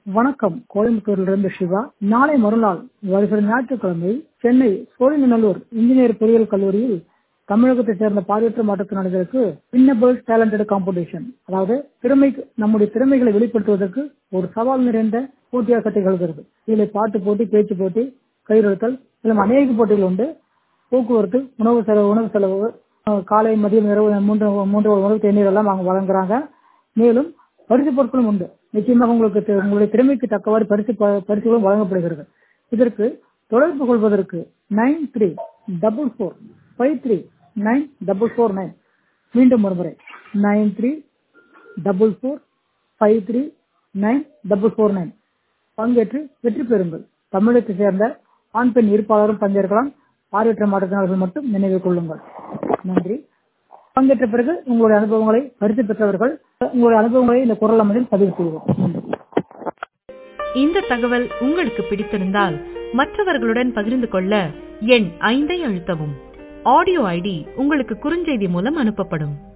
வணக்கம் கோயம்புத்தூரிலிருந்து சிவா நாளை மறுநாள் வருகிற ஞாயிற்றுக்கிழமை சென்னை சோழிங்கநல்லூர் இன்ஜினியர் பொறியியல் கல்லூரியில் தமிழகத்தைச் சேர்ந்த பார்வையற்ற மாற்றுத்திறனாளிகளுக்கு வின்னபிள் டேலண்டட் காம்படிஷன் அதாவது திறமைக்கு நம்முடைய திறமைகளை வெளிப்படுத்துவதற்கு ஒரு சவால் நிறைந்த போட்டியாக திகழ்கிறது இதில் பாட்டு போட்டி பேச்சு போட்டி கயிறுத்தல் இதில் அநேக போட்டிகள் உண்டு போக்குவரத்து உணவு செலவு உணவு செலவு அஹ், காலை மதியம் இரவு மூன்று மூன்று உணவு தேநீர் எல்லாம் அவங்க வழங்குறாங்க மேலும் பரிசு பொருட்களும் உண்டு நிச்சயமாக உங்களுக்கு தி- உங்களுடைய திறமைக்கு தக்கவாறு பரிசு ப- பரிசுகளும் வழங்கப்படுகிறது இதற்கு தொடர்பு கொள்வதற்கு nine three double four five three nine double four nine மீண்டும் ஒருமுறை nine three double four five three nine double four nine பங்கேற்று வெற்றி பெறுங்கள் தமிழகத்தை சேர்ந்த ஆண் பெண் இருப்பாளரும் பங்கேற்கலாம் பார்வையற்ற மாற்றுத்திறனாளிகள் மட்டும் நினைவில் கொள்ளுங்கள் நன்றி பங்கேற்ற பிறகு உங்களுடைய அனுபவங்களை பரிசு பெற்றவர்கள் உங்களுடைய அனுபவங்களை இந்த குரல் அமலில் பதிவு செய்வோம் நன்றி இந்த தகவல் உங்களுக்கு பிடித்திருந்தால் மற்றவர்களுடன் பகிர்ந்து கொள்ள எண் ஐந்தை அழுத்தவும் ஆடியோ ஐடி உங்களுக்கு குறுஞ்செய்தி மூலம் அனுப்பப்படும்